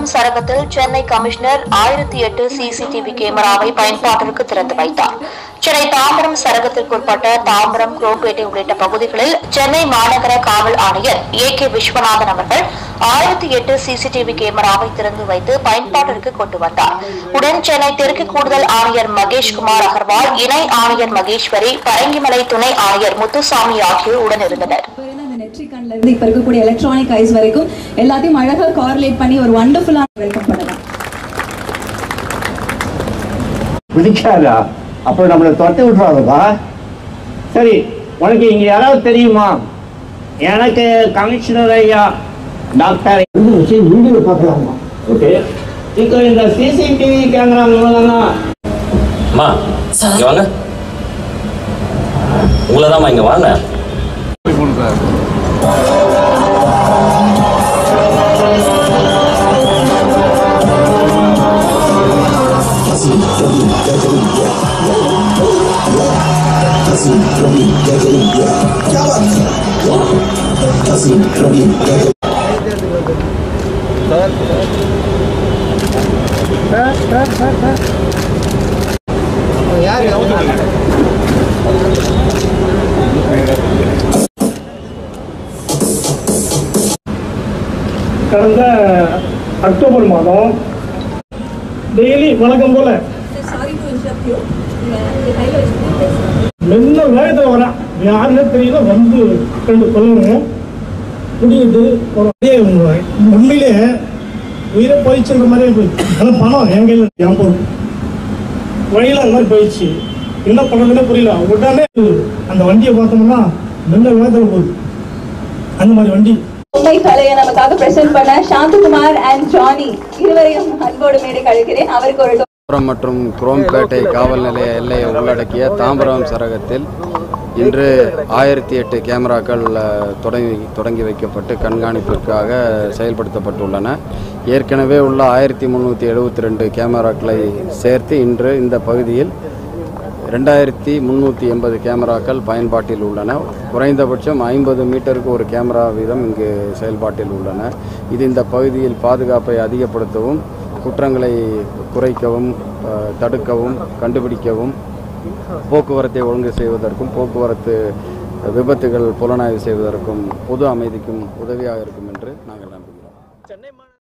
Tambaram சரகத்தில் Chennai commissioner ஆயிரத்தி எட்டு CCTV கேமராவை பயன்பாட்டிற்கு திறந்து வைத்தார் சென்னை தாம்பரம் சரகத்திற்குட்பட்ட தாம்பரம் குரோம்பேட்டை உள்ளிட்ட பகுதிகளில் சென்னை மாநகர காவல் ஆணையர் ஏ கே விஸ்வநாதன் அவர்கள் ஆயிரத்தி எட்டு சிசிடிவி கேமராவை திறந்து வைத்து பயன்பாட்டிற்கு கொண்டு வந்தார் உடன் சென்னை தெற்கு கூடுதல் ஆணையர் மகேஷ்குமார் அகர்வால் இணை ஆணையர் மகேஸ்வரி பரங்கிமலை துணை ஆணையர் முத்துசாமி ஆகியோர் உடன் இருந்தனர் இப்ப இருந்த அந்த நெற்றி கண்ல இருந்து இப்ப இருக்கக்கூடிய எலக்ட்ரானிக் ஐஸ் வரைக்கும் எல்லாத்தையும் அழகா கார்லேட் பண்ணி ஒரு வண்டர்ஃபுல்லா வெல்கம் பண்ணலாம் பிடிக்காதா அப்புறம் நம்மளை தொட்டு விட்டுறாதப்பா சரி உனக்கு இங்க யாராவது தெரியுமா எனக்கு கமிஷனர் ஐயா டாக்டர் வச்சு வீடியோ பார்க்கலாமா ஓகே இப்போ இந்த சிசிடிவி கேமரா மூலமா அம்மா இங்க வாங்க உங்களை தான்மா இங்க வாங்க கடந்த அக்டோபர் மாதம் டெய்லி வழக்கம் போல மெல்ல வேகத்தில் வரேன் யாருன்னே தெரியல வந்து ரெண்டு கொல்லுங்க குடிக்கிட்டு ஒரு அப்படியே உண்மையிலே உயிரை போயிடுச்சுன்ற மாதிரியே போயிடுச்சு ஆனால் பணம் என் கையில் என் பொருள் வழியில் அந்த மாதிரி போயிடுச்சு என்ன பண்ணுறதுன்னே புரியல உடனே அந்த வண்டியை பார்த்தோம்னா மெல்ல வேகத்தில் போகுது அந்த மாதிரி வண்டி மும்பை கலையை நமக்காக பிரசன்ட் பண்ண சாந்தகுமார் அண்ட் ஜானி இருவரையும் அன்போடு மேடை கழிக்கிறேன் அவருக்கு ஒரு தாம்பரம் மற்றும் குரோம்பேட்டை காவல் நிலைய எல்லையை உள்ளடக்கிய தாம்பரம் சரகத்தில் இன்று ஆயிரத்தி எட்டு கேமராக்கள் அஹ், தொடங்கி தொடங்கி வைக்கப்பட்டு கண்காணிப்பிற்காக செயல்படுத்தப்பட்டுள்ளன ஏற்கனவே உள்ள ஆயிரத்தி முந்நூற்றி எழுபத்தி ரெண்டு கேமராக்களை சேர்த்து இன்று இந்த பகுதியில் ரெண்டாயிரத்தி முந்நூற்றி எண்பது கேமராக்கள் பயன்பாட்டில் உள்ளன குறைந்தபட்சம் ஐம்பது மீட்டருக்கு ஒரு கேமரா வீதம் இங்கு செயல்பாட்டில் உள்ளன இது இந்த பகுதியில் பாதுகாப்பை அதிகப்படுத்தவும் குற்றங்களை குறைக்கவும் அஹ், தடுக்கவும் கண்டுபிடிக்கவும் போக்குவரத்தை ஒழுங்கு செய்வதற்கும் போக்குவரத்து விபத்துகள் புலனாய்வு செய்வதற்கும் பொது அமைதிக்கும் உதவியாக இருக்கும் என்று நாங்கள் நம்புகிறோம்